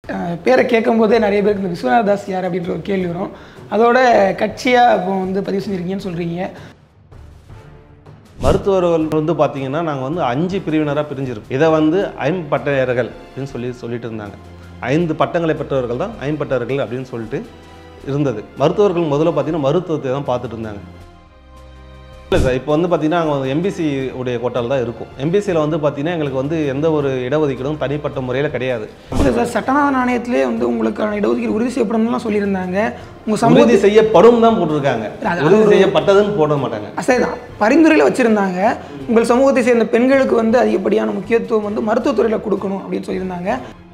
அஹ், பேரை கேட்கும்போதே நிறைய பேருக்கு இந்த விஸ்வநாத் தாஸ் யார் அப்படின்ற ஒரு கேள்வி வரும் அதோட கட்சியாக இப்போ வந்து பதிவு செஞ்சுருக்கீங்கன்னு சொல்கிறீங்க மருத்துவர்கள் வந்து பார்த்தீங்கன்னா நாங்கள் வந்து அஞ்சு பிரிவினராக பிரிஞ்சிருக்கோம் இதை வந்து ஐம்பட்டையர்கள் அப்படின்னு சொல்லி சொல்லிட்டு இருந்தாங்க ஐந்து பட்டங்களை பெற்றவர்கள் தான் ஐம்பட்டர்கள் அப்படின்னு சொல்லிட்டு இருந்தது மருத்துவர்கள் முதல்ல பார்த்தீங்கன்னா மருத்துவத்தை தான் பார்த்துட்டு இருந்தாங்க இல்லை சார் இப்போ வந்து பார்த்தீங்கன்னா நாங்கள் எம்பிசி உடைய கோட்டால் தான் இருக்கும் எம்பிசியில் வந்து பார்த்தீங்கன்னா எங்களுக்கு வந்து எந்த ஒரு இடஒதுக்கீடும் தனிப்பட்ட முறையில் கிடையாது இல்லை சார் சட்டநாத நாணயத்திலே வந்து உங்களுக்கான இடஒதுக்கீடு உறுதி செய்யப்படும்லாம் சொல்லியிருந்தாங்க உங்கள் சமூக உறுதி செய்யப்படும் தான் போட்டிருக்காங்க அது- உறுதி செய்யப்பட்டதுன்னு போட மாட்டாங்க அசைதான் பரிந்துரையில் வச்சுருந்தாங்க உங்கள் சமூகத்தை சேர்ந்த பெண்களுக்கு வந்து அதிகப்படியான முக்கியத்துவம் வந்து மருத்துவத்துறையில் கொடுக்கணும் அப்படின்னு சொல்லியிருந்தாங்க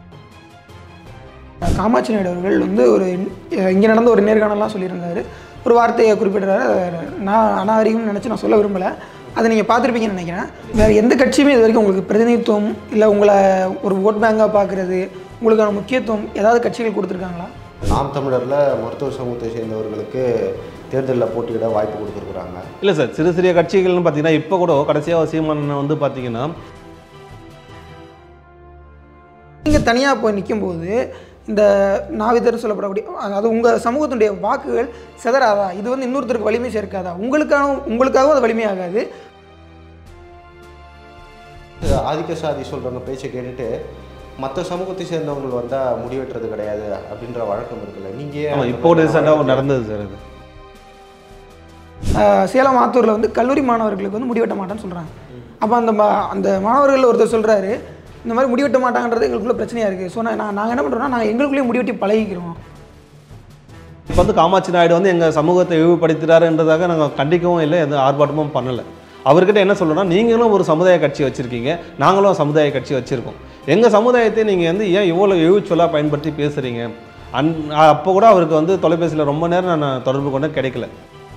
காமாட்சி நாயுடு அவர்கள் வந்து ஒரு இங்கே நடந்த ஒரு நேர்காணலாம் சொல்லியிருந்தாரு ஒரு வார்த்தையை குறிப்பிடுறாரு நான் அனாகரிகம்னு நினச்சி நான் சொல்ல விரும்பலை அதை நீங்கள் பார்த்துருப்பீங்கன்னு நினைக்கிறேன் வேறு எந்த கட்சியுமே இது வரைக்கும் உங்களுக்கு பிரதிநிதித்துவம் இல்லை உங்களை ஒரு ஓட் பேங்காக பார்க்குறது உங்களுக்கான முக்கியத்துவம் ஏதாவது கட்சிகள் கொடுத்துருக்காங்களா நாம் தமிழரில் மருத்துவ சமூகத்தை சேர்ந்தவர்களுக்கு தேர்தலில் போட்டியிட வாய்ப்பு கொடுத்துருக்குறாங்க இல்லை சார் சிறு சிறிய கட்சிகள்னு பார்த்தீங்கன்னா இப்போ கூட கடைசியாக சீமான் வந்து பார்த்தீங்கன்னா நீங்கள் தனியாக போய் நிற்கும்போது இந்த நாவிதர் சொல்லப்படக்கூடிய அதாவது உங்கள் சமூகத்தினுடைய வாக்குகள் சிதறாதா இது வந்து இன்னொருத்தருக்கு வலிமை சேர்க்காதா உங்களுக்கான உங்களுக்காகவும் அது வலிமையாகாது ஆதிக்க சாதி சொல்கிறவங்க பேச்சை கேட்டுட்டு மற்ற சமூகத்தை சேர்ந்தவங்க வந்தால் முடிவெட்டுறது கிடையாது அப்படின்ற வழக்கம் இருக்குல்ல நீங்கள் ஆமாம் இப்போ ரீசெண்டாக நடந்தது சார் இது ஆஹ் சேலம் ஆத்தூரில் வந்து கல்லூரி மாணவர்களுக்கு வந்து முடிவெட்ட மாட்டேன்னு சொல்கிறாங்க அப்போ அந்த மா- அந்த மாணவர்கள் ஒருத்தர் சொல்கிறாரு இந்த மாதிரி முடிவெட்ட மாட்டாங்கன்றது எங்களுக்குள்ள பிரச்சனையாக இருக்குது ஸோ நான் நாங்கள் என்ன பண்ணுறோம்னா நாங்கள் எங்களுக்குள்ளேயே முடிவெட்டி பழகிக்கிறோம் இப்போ வந்து காமாட்சி நாயுடு வந்து எங்கள் சமூகத்தை இழிவுபடுத்துகிறாருன்றதாக நாங்கள் கண்டிக்கவும் இல்லை எந்த ஆர்ப்பாட்டமும் பண்ணலை அவர்கிட்ட என்ன சொல்லணும்னா நீங்களும் ஒரு சமுதாய கட்சி வச்சுருக்கீங்க நாங்களும் சமுதாய கட்சி வச்சுருக்கோம் எங்கள் சமுதாயத்தை நீங்கள் வந்து ஏன் இவ்வளோ இழிவுச்சொல்லாக பயன்படுத்தி பேசுகிறீங்க அன் அப்போ கூட அவருக்கு வந்து தொலைபேசியில் ரொம்ப நேரம் நான் தொடர்பு கொண்டு கிடைக்கல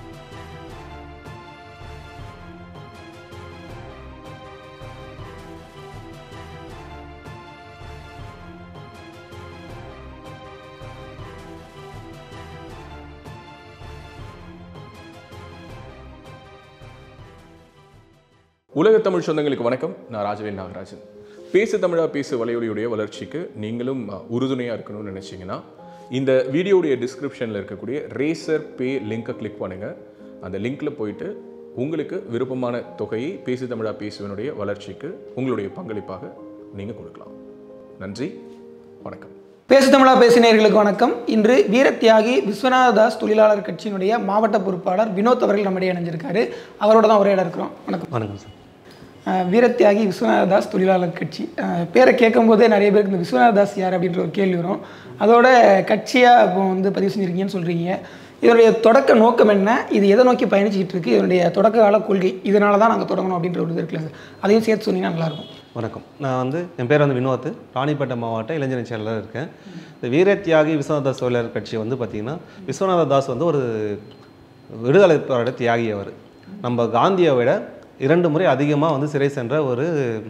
உலக தமிழ் சொந்தங்களுக்கு வணக்கம் நான் ராஜவேல் நாகராஜன் பேசு தமிழா பேசு வலையொலியுடைய வளர்ச்சிக்கு நீங்களும் அஹ், உறுதுணையா இருக்கணும்னு நினைச்சீங்கன்னா இந்த வீடியோடைய டிஸ்கிரிப்ஷனில் இருக்கக்கூடிய ரேசர் பே லிங்கை கிளிக் பண்ணுங்க அந்த லிங்க்ல போயிட்டு உங்களுக்கு விருப்பமான தொகையை பேசு தமிழா பேசுவனுடைய வளர்ச்சிக்கு உங்களுடைய பங்களிப்பாக நீங்க கொடுக்கலாம் நன்றி வணக்கம் பேசு தமிழா பேசினர்களுக்கு வணக்கம் இன்று வீரத்தியாகி விஸ்வநாதாஸ் தொழிலாளர் கட்சியினுடைய மாவட்ட பொறுப்பாளர் வினோத் அவர்கள் நம்மிடையே இணைஞ்சிருக்காரு அவரோட தான் உரையாட இருக்கிறோம் வணக்கம் வணக்கம் சார் அஹ் வீரத்தியாகி விஸ்வநாதாஸ் தொழிலாளர் கட்சி அஹ் பேரை கேட்கும்போதே நிறைய பேருக்கு இந்த விஸ்வநாதாஸ் யார் அப்படின்ற ஒரு கேள்வி வரும் அதோட கட்சியாக இப்போ வந்து பதிவு செஞ்சுருக்கீங்கன்னு சொல்கிறீங்க இதனுடைய தொடக்க நோக்கம் என்ன இது எதை நோக்கி பயணிச்சுக்கிட்டு இருக்கு இதனுடைய தொடக்க கால கொள்கை இதனால தான் நாங்கள் தொடங்கணும் அப்படின்ற ஒரு இது இருக்குல்ல சார் அதையும் சேர்த்து சொன்னீங்கன்னா நல்லாயிருக்கும் வணக்கம் நான் வந்து என் பேர் வந்து வினோத் ராணிப்பேட்டை மாவட்ட இளைஞர் செயலாளர் இருக்கேன் இந்த வீரத்தியாகி விஸ்வநாத சோழர் கட்சி வந்து பார்த்திங்கன்னா விஸ்வநாத தாஸ் வந்து ஒரு விடுதலை போராட்ட தியாகி அவர் நம்ம காந்தியை விட இரண்டு முறை அதிகமாக வந்து சிறை சென்ற ஒரு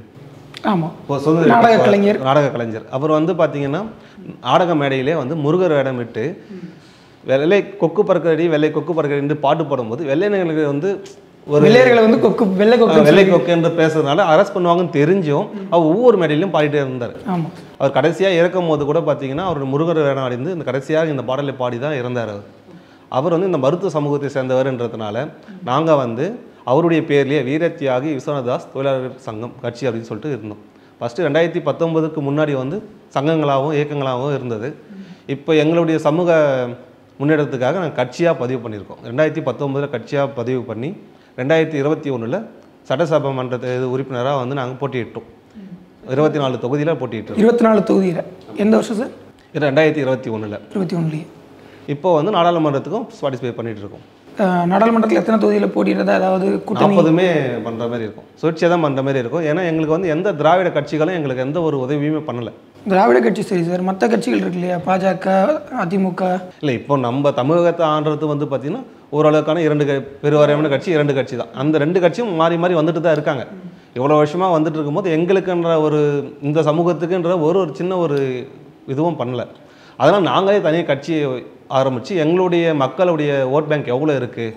ஆமாம் ஒரு சுதந்திர நாடக கலைஞர். நாடக கலைஞர் அவர் வந்து பார்த்தீங்கன்னா நாடக மேடையிலே வந்து முருகர் வேடமிட்டு வெள்ளை கொக்கு பறக்கடி வெள்ளை கொக்கு பறக்கடி பாட்டு போடும்போது வெள்ளையர்களுக்கு வந்து ஒரு வெள்ளையர்களை வந்து கொக்கு வெள்ளை கொக்கு வெள்ளை கொக்கு என்று பேசுறதுனால அரெஸ்ட் பண்ணுவாங்கன்னு தெரிஞ்சும் அவர் ஒவ்வொரு மேடையிலும் பாடிட்டே இருந்தார் ஆமாம் அவர் கடைசியாக இறக்கும் போது கூட பார்த்தீங்கன்னா அவர் முருகர் வேடம் அடைந்து இந்த கடைசியாக இந்த பாடலை பாடி தான் இறந்தார் அவர் அவர் வந்து இந்த மருத்துவ சமூகத்தை சேர்ந்தவர்ன்றதுனால நாங்கள் வந்து அவருடைய பேர்லேயே வீரத்தியாகி விஸ்வநாதாஸ் தொழிலாளர் சங்கம் கட்சி அப்படின்னு சொல்லிட்டு இருந்தோம் ஃபஸ்ட்டு ரெண்டாயிரத்தி பத்தொன்பதுக்கு முன்னாடி வந்து சங்கங்களாகவும் இயக்கங்களாகவும் இருந்தது இப்போ எங்களுடைய சமூக முன்னேற்றத்துக்காக நாங்கள் கட்சியாக பதிவு பண்ணியிருக்கோம் ரெண்டாயிரத்தி பத்தொன்பதில் கட்சியாக பதிவு பண்ணி ரெண்டாயிரத்தி இருபத்தி ஒன்றில் சட்டசபை மன்ற உறுப்பினராக வந்து நாங்கள் போட்டியிட்டோம் இருபத்தி நாலு தொகுதியில் போட்டியிட்டோம் இருபத்தி நாலு தொகுதியில் எந்த வருஷம் சார் இது ரெண்டாயிரத்தி இருபத்தி ஒன்றில் இருபத்தி ஒன்றுலேயே இப்போ வந்து நாடாளுமன்றத்துக்கும் பார்ட்டிசிபேட் பண்ணிட்டு இருக்கோம் நாடாளுமன்றத்தில் எத்தனை தொகுதியில் போட்டியிடுறதா அதாவது கூட்டணி நாற்பதுமே பண்ணுற மாதிரி இருக்கும் சுயேட்சையாக தான் பண்ணுற மாதிரி இருக்கும் ஏன்னா எங்களுக்கு வந்து எந்த திராவிட கட்சிகளும் எங்களுக்கு எந்த ஒரு உதவியுமே பண்ணலை திராவிட கட்சி சரி சார் மற்ற கட்சிகள் இருக்கு இல்லையா பாஜக அதிமுக இல்லை இப்போ நம்ம தமிழகத்தை ஆண்டுறது வந்து பார்த்திங்கன்னா ஓரளவுக்கான இரண்டு க- பெருவாரியான கட்சி இரண்டு கட்சி தான் அந்த ரெண்டு கட்சியும் மாறி மாறி வந்துட்டு தான் இருக்காங்க இவ்வளோ வருஷமாக வந்துட்டு இருக்கும்போது எங்களுக்குன்ற ஒரு இந்த சமூகத்துக்குன்ற ஒரு ஒரு சின்ன ஒரு இதுவும் பண்ணல அதனால் நாங்களே தனியாக கட்சியை ஆரம்பித்து எங்களுடைய மக்களுடைய ஓட் பேங்க் எவ்வளோ இருக்குது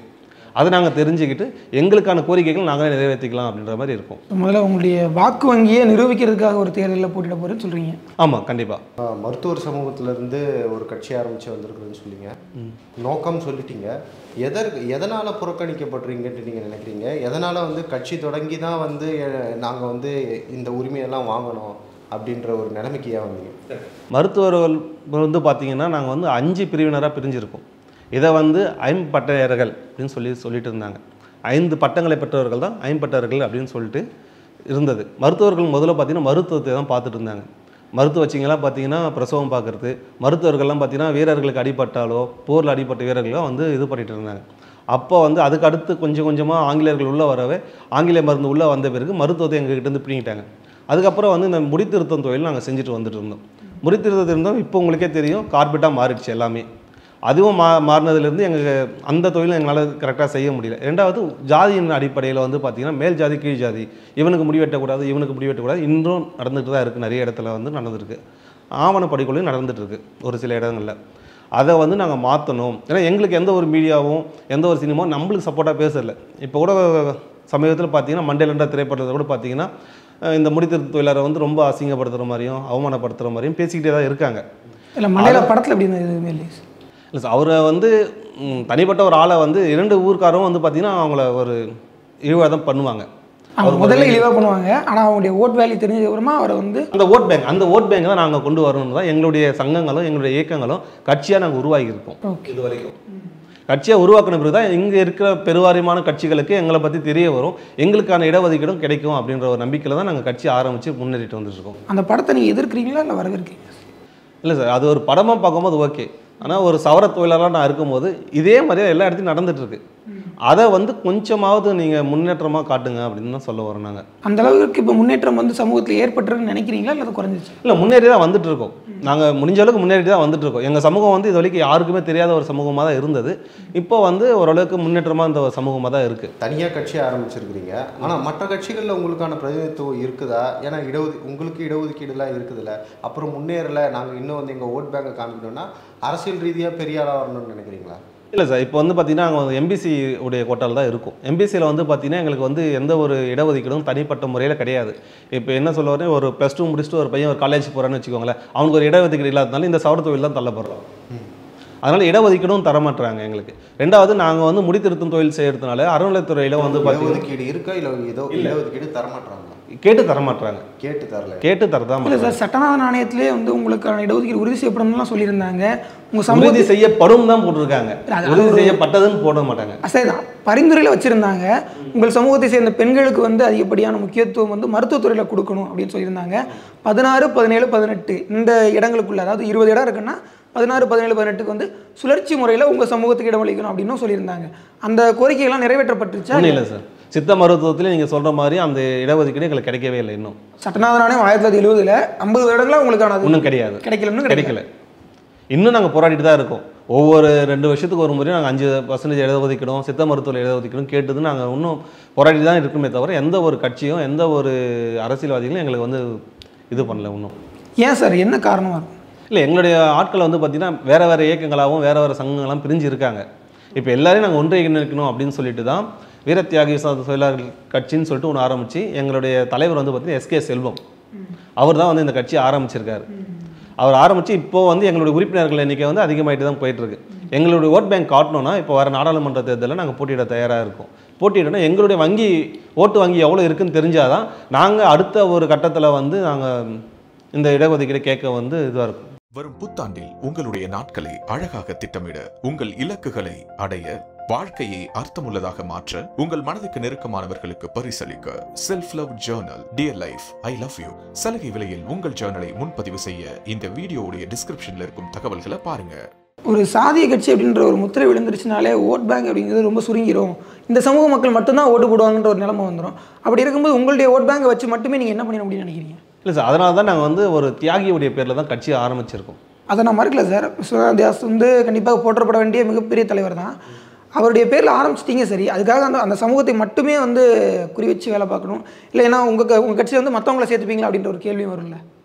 அதை நாங்கள் தெரிஞ்சுக்கிட்டு எங்களுக்கான கோரிக்கைகள் நாங்களே நிறைவேற்றிக்கலாம் அப்படின்ற மாதிரி இருக்கும் முதல்ல உங்களுடைய வாக்கு வங்கியை நிரூபிக்கிறதுக்காக ஒரு தேர்தலில் போட்டியிட போகிறேன்னு சொல்கிறீங்க ஆமாம் கண்டிப்பாக ஆஹ் மருத்துவர் சமூகத்திலேருந்து ஒரு கட்சி ஆரம்பித்து வந்திருக்குதுன்னு சொல்லிங்க நோக்கம் சொல்லிட்டீங்க எதற்கு எதனால் புறக்கணிக்கப்படுறீங்கன்ட்டு நீங்கள் நினைக்கிறீங்க எதனால் வந்து கட்சி தொடங்கி தான் வந்து நாங்கள் வந்து இந்த உரிமையெல்லாம் வாங்கணும் அப்படின்ற ஒரு நிலைமைக்கு ஏன் வந்தீங்க மருத்துவர்கள் வந்து பார்த்தீங்கன்னா நாங்கள் வந்து அஞ்சு பிரிவினராக பிரிஞ்சிருக்கோம் இதை வந்து ஐம்பட்டையர்கள் அப்படின்னு சொல்லி சொல்லிட்டு இருந்தாங்க ஐந்து பட்டங்களை பெற்றவர்கள் தான் ஐம்பட்டர்கள் அப்படின்னு சொல்லிட்டு இருந்தது மருத்துவர்கள் முதல்ல பார்த்தீங்கன்னா மருத்துவத்தை தான் பார்த்துட்டு இருந்தாங்க மருத்துவ வச்சிங்கெல்லாம் பார்த்தீங்கன்னா பிரசவம் பார்க்குறது மருத்துவர்கள்லாம் பார்த்தீங்கன்னா வீரர்களுக்கு அடிபட்டாலோ போரில் அடிபட்ட வீரர்களோ வந்து இது பண்ணிட்டு இருந்தாங்க அப்போ வந்து அதுக்கு அடுத்து கொஞ்சம் கொஞ்சமாக ஆங்கிலேயர்கள் உள்ளே வரவே ஆங்கிலேய மருந்து உள்ளே வந்த பிறகு மருத்துவத்தை எங்ககிட்ட இருந்து பிடிங்கிட்டாங்க அதுக்கப்புறம் வந்து இந்த முடித்திருத்தம் தொழில் நாங்கள் செஞ்சுட்டு வந்துட்டு இருந்தோம் முடித்திருத்தம் இருந்தோம் இப்போ உங்களுக்கே தெரியும் கார்பெட்டாக மாறிடுச்சு எல்லாமே அதுவும் மா மாறினதுலேருந்து எங்களுக்கு அந்த தொழிலும் எங்களால் கரெக்டாக செய்ய முடியல ரெண்டாவது ஜாதியின் அடிப்படையில் வந்து பார்த்திங்கன்னா மேல் ஜாதி கீழ் ஜாதி இவனுக்கு முடி வெட்டக்கூடாது இவனுக்கு முடி வெட்டக்கூடாது இன்றும் நடந்துட்டு தான் இருக்குது நிறைய இடத்துல வந்து நடந்துருக்கு ஆவண படிக்கொலையும் நடந்துட்டு இருக்கு ஒரு சில இடங்களில் அதை வந்து நாங்கள் மாற்றணும் ஏன்னா எங்களுக்கு எந்த ஒரு மீடியாவும் எந்த ஒரு சினிமாவும் நம்மளுக்கு சப்போர்ட்டாக பேசல இப்போ கூட சமீபத்தில் பார்த்தீங்கன்னா மண்டேலன்ற திரைப்படத்தில் கூட பார்த்தீங்கன்னா அஹ் இந்த முடித்திருத்த தொழிலாளரை வந்து ரொம்ப அசிங்கப்படுத்துகிற மாதிரியும் அவமானப்படுத்துகிற மாதிரியும் பேசிக்கிட்டே தான் இருக்காங்க இல்லை மலையாள படத்தில் எப்படி இருந்தது எதுவுமே இல்லை இல்லை சார் அவரை வந்து ம், தனிப்பட்ட ஒரு ஆளை வந்து இரண்டு ஊர்க்காரரும் வந்து பார்த்தீங்கன்னா அவங்கள ஒரு இழிவாக தான் பண்ணுவாங்க அவங்க முதல்ல இழிவாக பண்ணுவாங்க ஆனால் அவங்களுடைய ஓட் வேல்யூ தெரிஞ்சதுக்கு அப்புறமா அவரை வந்து அந்த ஓட் பேங்க் அந்த ஓட் பேங்க் தான் நாங்கள் கொண்டு வரணும் தான் எங்களுடைய சங்கங்களும் எங்களுடைய இயக்கங்களும் கட்சியாக நாங்கள் உருவாகி இருக்கோம் ஓகே இது வரைக்கும் கட்சியாக உருவாக்கின பிறகு தான் இங்கே இருக்கிற பெருவாரியமான கட்சிகளுக்கு எங்களை பற்றி தெரிய வரும் எங்களுக்கான இடஒதுக்கீடும் கிடைக்கும் அப்படின்ற ஒரு நம்பிக்கையில் தான் நாங்கள் கட்சி ஆரம்பித்து முன்னேறிட்டு வந்துருக்கோம் அந்த படத்தை நீங்கள் எதிர்க்கிறீங்களா இல்லை வரவேற்கிறீங்களா இல்லை சார் அது ஒரு படமாக பார்க்கும்போது ஓகே ஆனால் ஒரு சவர தொழிலாளராக நான் இருக்கும்போது இதே மாதிரியே எல்லா இடத்துலையும் நடந்துட்டு இருக்கு அதை வந்து கொஞ்சமாவது நீங்கள் முன்னேற்றமாக காட்டுங்க அப்படின்னு தான் சொல்ல வரோம் நாங்கள் அந்த அளவுக்கு இப்போ முன்னேற்றம் வந்து சமூகத்தில் ஏற்பட்டுருன்னு நினைக்கிறீங்களா இல்லை அது குறைஞ்சிச்சு இல்லை முன்னேறி தான் வந்துட்டு இருக்கோம் நாங்கள் முடிஞ்ச அளவுக்கு முன்னேறி தான் வந்துட்டு இருக்கோம் எங்கள் சமூகம் வந்து இது வரைக்கும் யாருக்குமே தெரியாத ஒரு சமூகமாக தான் இருந்தது இப்போ வந்து ஓரளவுக்கு முன்னேற்றமாக இந்த ஒரு சமூகமாக தான் இருக்குது தனியாக கட்சி ஆரம்பிச்சிருக்கிறீங்க ஆனால் மற்ற கட்சிகளில் உங்களுக்கான பிரதிநிதித்துவம் இருக்குதா ஏன்னா இடஒது உங்களுக்கு இடஒதுக்கீடுலாம் இருக்குதுல்ல அப்புறம் முன்னேறல நாங்கள் இன்னும் வந்து எங்கள் ஓட் பேங்கை காமிக்கணும்னா அரசியல் ரீதியாக பெரிய ஆளாக வரணும்னு நினைக்கிறீங்களா இல்லை சார் இப்போ வந்து பார்த்தீங்கன்னா நாங்கள் வந்து எம்பிசி உடைய கோட்டால் தான் இருக்கும் எம்பிசியில் வந்து பார்த்தீங்கன்னா எங்களுக்கு வந்து எந்த ஒரு இடஒதுக்கீடும் தனிப்பட்ட முறையில் கிடையாது இப்போ என்ன சொல்ல வரேன் ஒரு ப்ளஸ் டூ முடிச்சுட்டு ஒரு பையன் ஒரு காலேஜ் போகிறான்னு வச்சுக்கோங்களேன் அவனுக்கு ஒரு இடஒதுக்கீடு இல்லாதனால இந்த சவர தொழில் தான் தள்ளப்படுறோம் அதனால் இடஒதுக்கீடும் தரமாட்டுறாங்க எங்களுக்கு ரெண்டாவது நாங்கள் வந்து முடித்திருத்தும் தொழில் செய்யறதுனால அறநிலைத்துறையில் வந்து பார்த்தீங்கன்னா இடஒதுக்கீடு இருக்கா இல்லை ஏதோ இடஒதுக்கீடு தரமாட்டாங்களா கேட்டு தரமாட்டுறாங்க கேட்டு தரல கேட்டு தரதான் இல்லை சார் சட்டநாத நாணயத்திலே வந்து உங்களுக்கான இடஒதுக்கீடு உறுதி செய்யப்படும்லாம் சொல்லியிருந்தாங்க உங்கள் சமூக உறுதி செய்யப்படும் தான் போட்டிருக்காங்க அது- உறுதி செய்யப்பட்டதுன்னு போட மாட்டாங்க சரிதான் பரிந்துரையில் வச்சுருந்தாங்க உங்கள் சமூகத்தை சேர்ந்த பெண்களுக்கு வந்து அதிகப்படியான முக்கியத்துவம் வந்து மருத்துவத்துறையில் கொடுக்கணும் அப்படின்னு சொல்லியிருந்தாங்க பதினாறு பதினேழு பதினெட்டு இந்த இடங்களுக்குள்ள அதாவது இருபது இடம் இருக்குன்னா பதினாறு பதினேழு பதினெட்டுக்கு வந்து சுழற்சி முறையில் உங்கள் சமூகத்துக்கு இடமளிக்கணும் அப்படின்னும் சொல்லியிருந்தாங்க அந்த கோரிக்கைகள்லாம் நிறைவேற்றப்பட்டுருச்சா ஒன்றும் இல்லை சார் சித்த மருத்துவத்தில் நீங்கள் சொல்கிற மாதிரி அந்த இடஒதுக்கீடு எங்களுக்கு கிடைக்கவே இல்லை இன்னும் சட்டநாத நாணயம் ஆயிரத்தி தொள்ளாயிரத்தி எழுபதுல ஐம்பது வருடங்களா உங்களுக்கான அது இன்னும் கிடையாது கிடைக்கலன்னு கிடைக்கல இன்னும் நாங்கள் போராடிட்டு தான் இருக்கோம் ஒவ்வொரு ரெண்டு வருஷத்துக்கு ஒரு முறையும் நாங்கள் அஞ்சு பர்சன்டேஜ் இடஒதுக்கீடும் சித்த மருத்துவ இடஒதுக்கீடும் கேட்டது நாங்கள் இன்னும் போராடி தான் இருக்குமே தவிர எந்த ஒரு கட்சியும் எந்த ஒரு அரசியல்வாதிகளும் எங்களுக்கு வந்து இது பண்ணல இன்னும் ஏன் சார் என்ன காரணமாக இருக்கும் இல்லை எங்களுடைய ஆட்கள் வந்து பார்த்திங்கன்னா வேறு வேறு இயக்கங்களாகவும் வேறு வேறு சங்கங்களாகவும் பிரிஞ்சு இருக்காங்க இப்போ எல்லாரையும் நாங்கள் ஒன்றிணைக்கணும் அப்படின்னு சொல்லிட்டு தான் வீரத்தியாகி ச- தொழிலாளர்கள் கட்சின்னு சொல்லிட்டு ஒன்று ஆரம்பித்து எங்களுடைய தலைவர் வந்து பார்த்திங்கன்னா எஸ்கே செல்வம் அவர் தான் வந்து இந்த கட்சியை ஆரம்பிச்சிருக்காரு அவர் ஆரம்பித்து இப்போ வந்து எங்களுடைய உறுப்பினர்கள் எண்ணிக்கை வந்து அதிகமாகிட்டு தான் போயிட்டுருக்கு எங்களுடைய ஓட் பேங்க் காட்டணும்னா இப்போ வர நாடாளுமன்ற தேர்தலில் நாங்கள் போட்டியிட தயாராக இருக்கோம் போட்டியிடணும் எங்களுடைய வங்கி ஓட்டு வங்கி எவ்வளோ இருக்குன்னு தெரிஞ்சாதான் நாங்கள் அடுத்த ஒரு கட்டத்தில் வந்து நாங்கள் இந்த இடஒதுக்கீடு கேட்க வந்து இதுவாக இருக்கும் வரும் புத்தாண்டில் உங்களுடைய நாட்களை அழகாக திட்டமிட உங்கள் இலக்குகளை அடைய வாழ்க்கையை அர்த்தமுள்ளதாக மாற்ற உங்கள் மனதுக்கு நெருக்கமானவர்களுக்கு பரிசளிக்க self love journal dear life I love you சலுகை விலையில் உங்கள் ஜேர்னலை முன்பதிவு செய்ய இந்த வீடியோவுடைய டிஸ்கிரிப்ஷன்ல இருக்கும் தகவல்களை பாருங்க ஒரு சாதிய கட்சி அப்படின்ற ஒரு முத்திரை விழுந்துருச்சுனாலே ஓட் பேங்க் அப்படிங்கிறது ரொம்ப சுருங்கிரும் இந்த சமூக மக்கள் மட்டும்தான் ஓட்டு போடுவாங்கன்ற ஒரு நிலைமை வந்துடும் அப்படி இருக்கும்போது உங்களுடைய ஓட் பேங்கை வச்சு மட்டுமே நீங்கள் என்ன பண்ணிட முடியும்னு நினைக்கிறீங்க இல்லை சார் அதனால தான் நாங்கள் வந்து ஒரு தியாகியுடைய பேரில் தான் கட்சியை ஆரம்பிச்சிருக்கோம் அதை நான் மறுக்கல சார் விஸ்வநாத் வந்து கண்டிப்பாக போற்றப்பட வேண்டிய மிகப்பெரிய தலைவர் தான் அவருடைய பேரில் ஆரம்பிச்சிட்டீங்க சரி அதுக்காக அந்த அந்த சமூகத்தை மட்டுமே வந்து குறி வச்சு வேலை பார்க்கணும் இல்லை ஏன்னா உங்கள் உங்கள் கட்சியில் வந்து மற்றவங்கள சேர்த்துப்பீங்களா அப்படின்ற ஒரு கேள்வியும் வரும்ல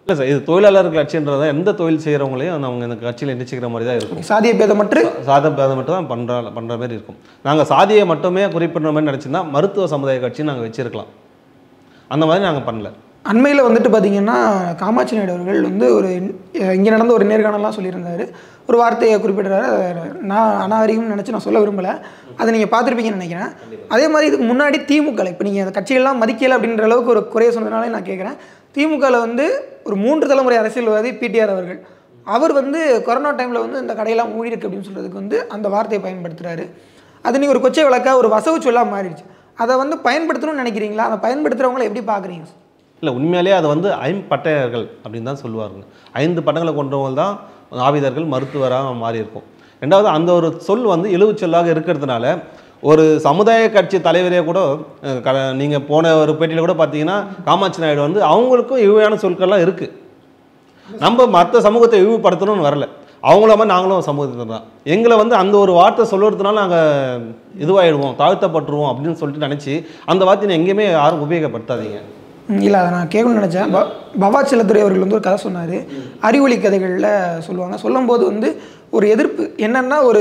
இல்லை சார் இது தொழிலாளர் கட்சின்றதை எந்த தொழில் செய்கிறவங்களையும் அவங்க இந்த கட்சியில் இணைச்சிக்கிற மாதிரி தான் இருக்கும் சாதிய பேதம் மற்றும் சாத பேதம் மட்டும் தான் பண்ணுற பண்ணுற மாதிரி இருக்கும் நாங்கள் சாதியை மட்டுமே குறிப்பிடுற மாதிரி நினச்சிருந்தா மருத்துவ சமுதாய கட்சி நாங்கள் வச்சிருக்கலாம் அந்த மாதிரி நாங்கள் பண்ணல அண்மையில் வந்துட்டு பார்த்தீங்கன்னா காமாட்சி நாயுடு அவர்கள் வந்து ஒரு இங்கே நடந்த ஒரு நேர்காணலாம் சொல்லியிருந்தாரு ஒரு வார்த்தையை குறிப்பிடுறாரு அதை நான் அநாகரிகம்னு நினச்சி நான் சொல்ல விரும்பலை அதை நீங்கள் பார்த்துருப்பீங்கன்னு நினைக்கிறேன் அதே மாதிரி இதுக்கு முன்னாடி திமுக இப்போ நீங்கள் அந்த கட்சிகள்லாம் மதிக்கலை அப்படின்ற அளவுக்கு ஒரு குறைய சொன்னதுனாலே நான் கேட்குறேன் திமுகவில் வந்து ஒரு மூன்று தலைமுறை அரசியல்வாதி பிடிஆர் அவர்கள் அவர் வந்து கொரோனா டைமில் வந்து இந்த கடையெல்லாம் மூடி இருக்கு அப்படின்னு சொல்கிறதுக்கு வந்து அந்த வார்த்தையை பயன்படுத்துகிறாரு அது நீங்கள் ஒரு கொச்சை வழக்கா ஒரு வசவு சொல்லாக மாறிடுச்சு அதை வந்து பயன்படுத்தணும்னு நினைக்கிறீங்களா அதை பயன்படுத்துகிறவங்கள எப்படி பார்க்குறீங்க இல்லை உண்மையிலேயே அது வந்து ஐம்பட்டையர்கள் அப்படின்னு தான் சொல்லுவாருங்க ஐந்து பட்டங்களை கொண்டவங்க தான் ஆவிதர்கள் மருத்துவராக மாறி இருக்கும் ரெண்டாவது அந்த ஒரு சொல் வந்து இழுவுச் சொல்லாக இருக்கிறதுனால ஒரு சமுதாய கட்சி தலைவரே கூட அஹ், க நீங்கள் போன ஒரு பேட்டியில் கூட பார்த்தீங்கன்னா காமாட்சி நாயுடு வந்து அவங்களுக்கும் இழிவான சொற்கள்லாம் இருக்குது நம்ம மற்ற சமூகத்தை இழிவுபடுத்தணும்னு வரல அவங்கள மாதிரி நாங்களும் சமூகத்தில் தான் எங்களை வந்து அந்த ஒரு வார்த்தை சொல்லுறதுனால நாங்கள் இதுவாகிடுவோம் தாழ்த்தப்பட்டுருவோம் அப்படின்னு சொல்லிட்டு நினச்சி அந்த வார்த்தையை எங்கேயுமே யாரும் உபயோகப்படுத்தாதீங்க இல்லை அதை நான் கேட்கணும்னு நினச்சேன் ப பவா செல்லத்துறை அவர்கள் வந்து ஒரு கதை சொன்னார் அறிவொளி கதைகளில் சொல்லுவாங்க சொல்லும்போது வந்து ஒரு எதிர்ப்பு என்னன்னா ஒரு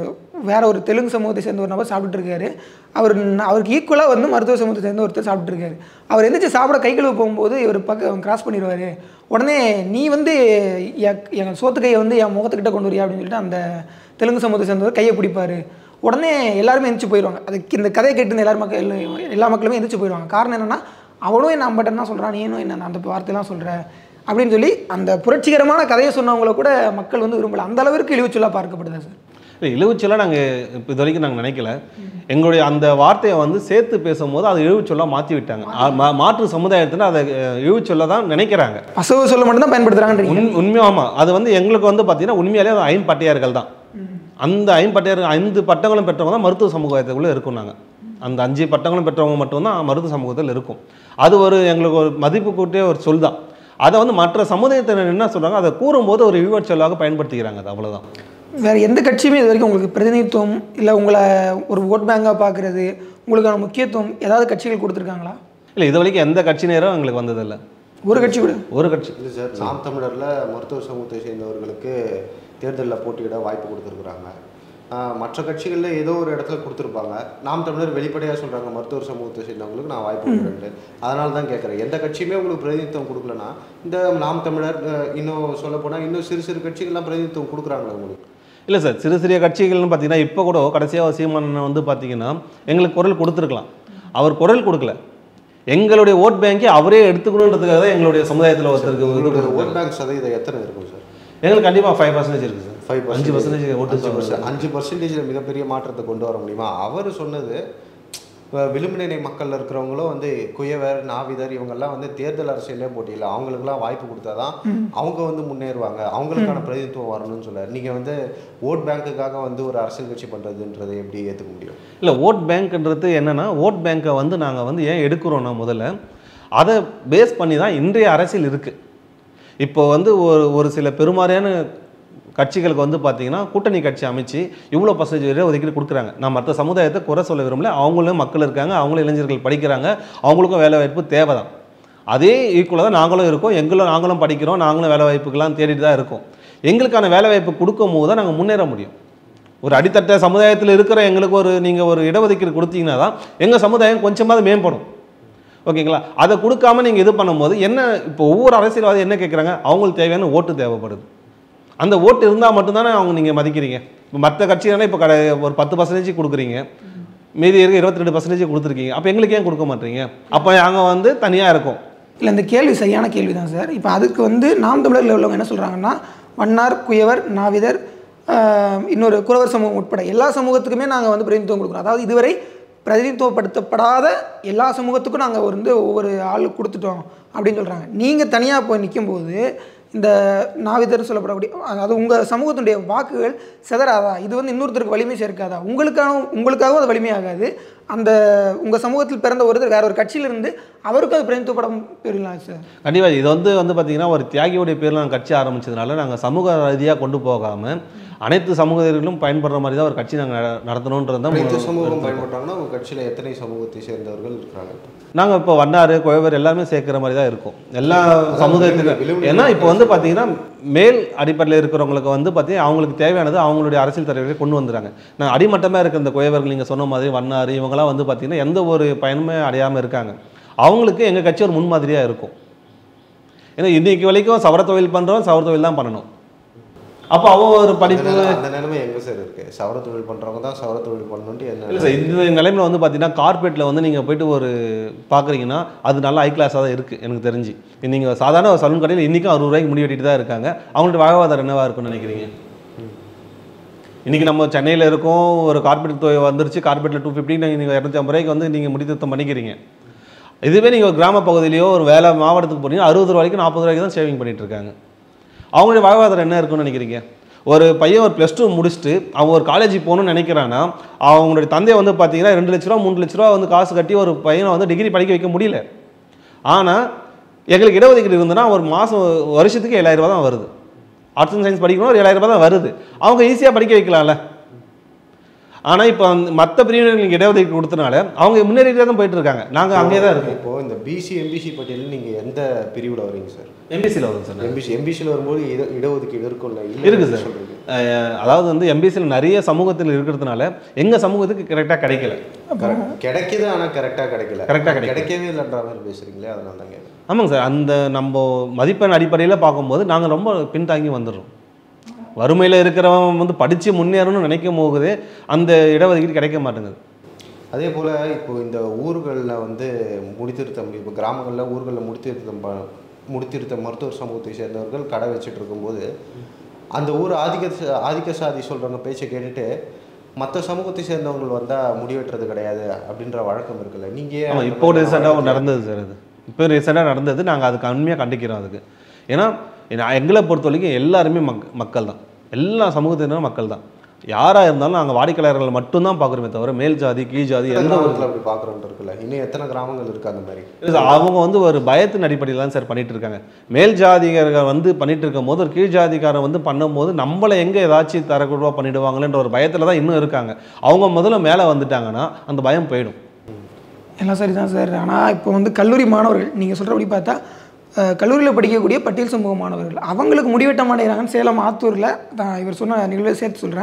வேற ஒரு தெலுங்கு சமூகத்தை சேர்ந்த ஒரு நபர் சாப்பிட்டுட்டு இருக்காரு அவர் ந- அவருக்கு ஈக்குவலாக வந்து மருத்துவ சமூகத்தை சேர்ந்த ஒருத்தர் சாப்பிட்டு இருக்காரு அவர் எந்திரிச்சு சாப்பிட கை கழுவ போகும்போது இவர் பக்கம் கிராஸ் பண்ணிடுவார் உடனே நீ வந்து என் என் சோத்து கையை வந்து என் முகத்துக்கிட்ட கொண்டு வரியா அப்படின்னு சொல்லிட்டு அந்த தெலுங்கு சமூகத்தை சேர்ந்தவர் கையை பிடிப்பாரு உடனே எல்லாருமே எந்திரிச்சு போயிடுவாங்க அதுக்கு இந்த கதையை கேட்டு எல்லாரும் மக்கள் எல்லா- எல்லா மக்களுமே எந்திரிச்சு போயிடுவாங்க காரணம் என்னன்னா அவனும் என்ன அம்பட்டன் தான் சொல்கிறான் நீனும் என்ன அந்த வார்த்தையெல்லாம் சொல்கிற அப்படின்னு சொல்லி அந்த புரட்சிகரமான கதையை சொன்னவங்கள கூட மக்கள் வந்து விரும்பல அந்த அளவிற்கு இழிவுச்சொல்லாக பார்க்கப்படுதா சார் இல்லை இழுவுச்சொல்லாம் நாங்கள் இப்போ இது வரைக்கும் நாங்கள் நினைக்கல எங்களுடைய அந்த வார்த்தையை வந்து சேர்த்து பேசும்போது அது இழுவுச்சொல்லாக மாற்றி விட்டாங்க ஆ- மா- மாற்று சமுதாயத்தில் அதை அஹ், இழிவுச்சொல்ல தான் நினைக்கிறாங்க பசவ சொல்ல மட்டும்தான் பயன்படுத்துகிறாங்கன்றீங்க உண் உண்மை ஆமாம் அது வந்து எங்களுக்கு வந்து பார்த்தீங்கன்னா உண்மையாலே அது ஐம்பட்டையார்கள் தான் அந்த ஐம்பட்டையார்கள் ஐந்து பட்டங்களும் பெற்றவங்க தான் மருத்துவ சமூகத்துக்குள்ளே இருக்கும் நாங்கள் அந்த அஞ்சு பட்டங்களும் பெற்றவங்க மட்டும்தான் மருத்துவ சமூகத்தில் இருக்கும் அது ஒரு எங்களுக்கு ஒரு மதிப்பு கூட்டிய ஒரு சொல் தான் அதை வந்து மற்ற சமுதாயத்தினர் என்ன சொல்கிறாங்க அதை கூறும்போது ஒரு இழிவுச் சொல்லாக பயன்படுத்திக்கிறாங்க அது அவ்வளோதான் வேறு எந்த கட்சியுமே இது வரைக்கும் உங்களுக்கு பிரதிநிதித்துவம் இல்லை உங்களை ஒரு ஓட் பேங்காக பார்க்குறது உங்களுக்கான முக்கியத்துவம் ஏதாவது கட்சிகள் கொடுத்துருக்காங்களா இல்லை இது வரைக்கும் எந்த கட்சியினரும் எங்களுக்கு வந்ததில்லை ஒரு கட்சி கூட ஒரு கட்சி இல்லை சார் நாம் தமிழரில் மருத்துவ சமூகத்தை சேர்ந்தவர்களுக்கு தேர்தலில் போட்டியிட வாய்ப்பு கொடுத்துருக்குறாங்க ஆஹ் மற்ற கட்சிகளில் ஏதோ ஒரு இடத்துல கொடுத்துருப்பாங்க நாம் தமிழர் வெளிப்படையாக சொல்கிறாங்க மருத்துவர் சமூகத்தை சேர்ந்தவங்களுக்கு நான் வாய்ப்பு கொடுக்குறேன் அதனால தான் கேட்குறேன் எந்த கட்சியுமே உங்களுக்கு பிரதிநிதித்துவம் கொடுக்கலனா இந்த நாம் தமிழர் அஹ் இன்னும் சொல்லப்போனால் இன்னும் சிறு சிறு கட்சிகள்லாம் பிரதிநிதித்துவம் கொடுக்குறாங்களா உங்களுக்கு இல்லை சார் சிறு சிறிய கட்சிகள்னு பார்த்தீங்கன்னா இப்போ கூட கடைசியாக சீமானன் வந்து பார்த்தீங்கன்னா எங்களுக்கு குரல் கொடுத்துருக்கலாம் அவர் குரல் கொடுக்கல எங்களுடைய ஓட் பேங்கை அவரே எடுத்துக்கணுன்றதுக்காக தான் எங்களுடைய சமுதாயத்தில் ஒருத்தருக்கு இது உங்களோட கொடுத்தாரு. ஓட் பேங்க் சதவீதம் எத்தனை இருக்கும் சார் எங்களுக்கு கண்டிப்பாக ஃபைவ் பர்சன்டேஜ் இருக்குது சார் ஃபைவ் அஞ்சு பர்சன்டேஜ் ஓட்டு அஞ்சு பர்சன்ட் அஞ்சு பர்சன்டேஜில் மிகப்பெரிய மாற்றத்தை கொண்டு வர முடியுமா அவர் சொன்னது இப்போ விளிம்புநிலை மக்களில் இருக்கிறவங்களும் வந்து குயவர் நாவிதர் இவங்கெல்லாம் வந்து தேர்தல் அரசியலே போட்டியில்லை அவங்களுக்குலாம் வாய்ப்பு கொடுத்தாதான் அவங்க வந்து முன்னேறுவாங்க அவங்களுக்கான பிரதிநிதித்துவம் வரணும்னு சொல்றாரு நீங்கள் வந்து ஓட் பேங்க்குக்காக வந்து ஒரு அரசியல் கட்சி பண்ணுறதுன்றதை எப்படி ஏற்றுக்க முடியும் இல்லை ஓட் பேங்க்ன்றது என்னென்னா ஓட் பேங்க்கை வந்து நாங்கள் வந்து ஏன் எடுக்கிறோன்னா முதல்ல அதை பேஸ் பண்ணி தான் இன்றைய அரசியல் இருக்குது இப்போ வந்து ஒரு ஒரு சில பெருமாறியான கட்சிகளுக்கு வந்து பார்த்தீங்கன்னா கூட்டணி கட்சி அமைச்சு இவ்வளோ பர்சன்டேஜ் ஒதுக்கீடு கொடுக்குறாங்க நான் மற்ற சமுதாயத்தை குறை சொல்ல விரும்பல அவங்களும் மக்கள் இருக்காங்க அவங்களும் இளைஞர்கள் படிக்கிறாங்க அவங்களுக்கும் வேலை வாய்ப்பு தேவை தான் அதே ஈக்குவலாக தான் நாங்களும் இருக்கோம் எங்களும் நாங்களும் படிக்கிறோம் நாங்களும் வேலை வாய்ப்புக்கெல்லாம் தேடிட்டு தான் இருக்கோம் எங்களுக்கான வேலை வாய்ப்பு கொடுக்கும் போது தான் நாங்கள் முன்னேற முடியும் ஒரு அடித்தட்ட சமுதாயத்தில் இருக்கிற எங்களுக்கு ஒரு நீங்கள் ஒரு இடஒதுக்கீடு கொடுத்தீங்கன்னா தான் எங்கள் சமுதாயம் கொஞ்சமாவது மேம்படும் ஓகேங்களா அதை கொடுக்காம நீங்கள் இது பண்ணும்போது என்ன இப்போ ஒவ்வொரு அரசியல்வாதி என்ன கேட்குறாங்க அவங்களுக்கு தேவையான ஓட்டு தேவைப்படுது அந்த ஓட்டு இருந்தால் மட்டும்தானே அவங்க நீங்கள் மதிக்கிறீங்க இப்போ மற்ற கட்சினா இப்போ கடை ஒரு பத்து பர்சன்டேஜ் கொடுக்குறீங்க மீதி இருக்க இருபத்தி ரெண்டு பர்சன்டேஜ் கொடுத்துருக்கீங்க அப்போ எங்களுக்கு ஏன் கொடுக்க மாட்டீங்க அப்போ நாங்கள் வந்து தனியாக இருக்கோம் இல்லை இந்த கேள்வி சரியான கேள்வி தான் சார் இப்போ அதுக்கு வந்து நாம் தமிழரில் உள்ளவங்க என்ன சொல்கிறாங்கன்னா வண்ணார் குயவர் நாவிதர் ஆஹ், இன்னொரு குறவர் சமூகம் உட்பட எல்லா சமூகத்துக்குமே நாங்கள் வந்து பிரதிநிதித்துவம் கொடுக்குறோம் அதாவது இதுவரை பிரதிநிதித்துவப்படுத்தப்படாத எல்லா சமூகத்துக்கும் நாங்கள் வந்து ஒவ்வொரு ஆள் கொடுத்துட்டோம் அப்படின்னு சொல்கிறாங்க நீங்கள் தனியாக போய் நிற்கும்போது இந்த நாவிதர் சொல்லப்படக்கூடிய அதாவது உங்கள் சமூகத்தினுடைய வாக்குகள் சிதறாதா இது வந்து இன்னொருத்தருக்கு வலிமை சேர்க்காதா உங்களுக்கான உங்களுக்காகவும் அது வலிமையாகாது அந்த உங்கள் சமூகத்தில் பிறந்த ஒருத்தர் வேற ஒரு கட்சியிலிருந்து அவருக்கும் அது பிரதிநிதித்துவப்படம் பெறலாம் சார் கண்டிப்பாக இது வந்து வந்து பார்த்தீங்கன்னா ஒரு தியாகியோடைய பேரில் நாங்கள் கட்சி ஆரம்பிச்சதுனால நாங்கள் சமூக ரீதியாக கொண்டு போகாமல் அனைத்து சமூகத்தினர்களும் பயன்படுற மாதிரி தான் ஒரு கட்சி நாங்கள் நடத்தணுன்றது தான் அனைத்து மு- சமூகம் பயன்படுறாங்கன்னா உங்கள் கட்சியில் எத்தனை சமூகத்தை சேர்ந்தவர்கள் இருக்கிறாங்க நாங்கள் இப்போ வண்ணாறு குயவர் எல்லாமே சேர்க்குற மாதிரி தான் இருக்கும் எல்லா சமுதாயத்திலும் விளிம்பு- ஏன்னா இப்போ வந்து பார்த்தீங்கன்னா மேல் அடிப்படையில் இருக்கிறவங்களுக்கு வந்து பார்த்தீங்கன்னா அவங்களுக்கு தேவையானது அவங்களுடைய அரசியல் தலைவர்களை கொண்டு வந்துறாங்க நான் அடிமட்டமாக இருக்கிற இந்த குயவர்கள் நீங்கள் சொன்ன மாதிரி வண்ணாறு இவங்கெல்லாம் வந்து பார்த்தீங்கன்னா எந்த ஒரு பயனுமே அடையாமல் இருக்காங்க அவங்களுக்கு எங்கள் கட்சி ஒரு முன்மாதிரியாக இருக்கும் ஏன்னா இன்னைக்கு வரைக்கும் சவர தொழில் பண்ணுறவன் சவர தொழில் தான் பண்ணணும் அப்போ அவன் ஒரு அந்த படிப்பு நிலை- அந்த நிலைமை எங்க சார் இருக்கு சவர தொழில் பண்றவங்க தான் சவர தொழில் பண்ணணும்ட்டு இல்லை என்ன சார் இந்த நிலைமையில் வந்து பார்த்தீங்கன்னா கார்பரேட்டில் வந்து நீங்கள் போயிட்டு ஒரு பார்க்குறீங்கன்னா அது நல்லா ஹை கிளாஸாக தான் இருக்குது எனக்கு தெரிஞ்சு நீங்கள் சாதாரண ஒரு சலூன் கடையில் இன்றைக்கும் அறுபது ரூபாய்க்கு முடி வெட்டிட்டு தான் இருக்காங்க அவங்களோட வாழ்வாதாரம் என்னவா இருக்கும்னு நினைக்கிறீங்க இன்றைக்கி நம்ம சென்னையில் இருக்கோம் ஒரு கார்பரேட் தொகை வந்துருச்சு கார்பரேட்டில் டூ ஃபிஃப்டி நீங்கள் இரநூத்தி ஐம்பது ரூபாய்க்கு வந்து நீங்கள் முடி திருத்தம் பண்ணிக்கிறீங்க இதுவே நீங்கள் கிராம பகுதியிலையோ ஒரு வேலை மாவட்டத்துக்கு போனீங்கன்னா அறுபது ரூபாய்க்கு நாற்பது ரூபாய்க்கு தான் சேவிங் பண்ணிட்டு இருக்காங்க அவங்களுடைய வாழ்வாதாரம் என்ன இருக்கும்னு நினைக்கிறீங்க ஒரு பையன் ஒரு ப்ளஸ் டூ முடிச்சுட்டு அவன் ஒரு காலேஜுக்கு போகணும்னு நினைக்கிறான்னா அவங்களுடைய தந்தை வந்து பார்த்தீங்கன்னா ரெண்டு லட்ச ரூபா மூணு லட்ச ரூபா வந்து காசு கட்டி ஒரு பையனை வந்து டிகிரி படிக்க வைக்க முடியல ஆனால் எங்களுக்கு இடஒதுக்கீடு இருந்ததுன்னா ஒரு மாதம் வருஷத்துக்கு ஏழாயிரம் ரூபாய் தான் வருது ஆர்ட்ஸ் அண்ட் சயின்ஸ் படிக்கணும் ஒரு ஏழாயிரம் ரூபாய் தான் வருது அவங்க ஈஸியாக படிக்க வைக்கலாம்ல ஆனால் இப்போ மற்ற பிரிவினர்களுக்கு இடஒதுக்கீடு கொடுத்தனால அவங்க முன்னேறிட்டே தான் போயிட்டு இருக்காங்க நாங்கள் அங்கேயே தான் இருக்கோம் இப்போ இந்த பிசி எம்பிசி பட்டியலில் நீங்க எந்த பிரிவுல வரீங்க சார் எம்பிசியில் வரும் சார் எம்பிசி எம்பிசியில் வரும்போது இட இடஒதுக்கீடு இருக்கும்ல இல்ல இருக்கு சார். சொல்றீங்க அஹ் அதாவது வந்து எம்பிசியில் நிறைய சமூகத்தில் இருக்கிறதுனால எங்கள் சமூகத்துக்கு கரெக்டாக கிடைக்கல Correct. கிடைக்குது ஆனா கரெக்டா கிடைக்கல Correct ஆ கிடைக்கல. கிடைக்கவே இல்லைன்ற மாதிரி பேசுறீங்களே அதனால தான் கேட்குறேன் ஆமாங்க சார் அந்த நம்ம மதிப்பெண் அடிப்படையில் பார்க்கும்போது நாங்கள் ரொம்ப பின்தாங்கி வந்துடுறோம் வறுமையில் இருக்கிறவன் வந்து படித்து முன்னேறணும்னு நினைக்கும் போகுது அந்த இடஒதுக்கீடு கிடைக்க மாட்டேங்குது அதே போல் இப்போ இந்த ஊர்களில் வந்து முடித்திருத்தம் இப்போ கிராமங்களில் ஊர்களில் முடித்திருத்தம் ப- முடித்திருத்த மருத்துவர் சமூகத்தை சேர்ந்தவர்கள் கடை வச்சுட்டு இருக்கும்போது அந்த ஊர் ஆதிக்க ச- ஆதிக்க சாதி சொல்கிறவங்க பேச்சை கேட்டுட்டு மற்ற சமூகத்தை சேர்ந்தவங்க வந்தால் முடிவெட்டுறது கிடையாது அப்படின்ற வழக்கம் இருக்குல்ல நீங்கள் ஆமாம் இப்போ ரீசெண்டாக நடந்தது சார் அது இப்போ ரீசெண்டாக நடந்தது நாங்கள் அதுக்கு உண்மையாக கண்டிக்கிறோம் அதுக்கு ஏன்னா நான் எங்களை பொறுத்த வரைக்கும் எல்லாருமே மக் மக்கள் தான் எல்லா சமூகத்தினரும் மக்கள் தான் யாராக இருந்தாலும் நாங்கள் வாடிக்கையாளர்கள் மட்டும்தான் பார்க்குறோமே தவிர மேல் ஜாதி கீழ் ஜாதி எந்த எந்த ஒரு கிராமத்தில் அப்படி பார்க்குறோன்ட்டு இருக்குல்ல இன்னும் எத்தனை கிராமங்கள் இருக்குது அந்த மாதிரி இல்ல சார், அவங்க வந்து ஒரு பயத்தின் அடிப்படையில் தான் சார் பண்ணிட்டு இருக்காங்க மேல் ஜாதிகாரர்கள் வந்து பண்ணிட்டு இருக்கும் போது ஒரு கீழ் ஜாதிக்காரன் வந்து பண்ணும்போது நம்மளை எங்கே ஏதாச்சும் தரக்குறவா பண்ணிடுவாங்களேன்ற ஒரு பயத்தில் தான் இன்னும் இருக்காங்க அவங்க முதல்ல மேலே வந்துட்டாங்கன்னா அந்த பயம் போயிடும் எல்லாம் சரி தான் சார் ஆனால் இப்போ வந்து கல்லூரி மாணவர்கள் நீங்கள் சொல்கிறபடி பார்த்தா அஹ், கல்லூரியில் படிக்கக்கூடிய பட்டியல் சமூக மாணவர்கள் அவங்களுக்கு முடிவெட்ட மாட்டேங்கிறாங்கன்னு சேலம் ஆத்தூரில் தான் இவர் சொன்ன நிகழ்வை சேர்த்து சொல்கிறேன்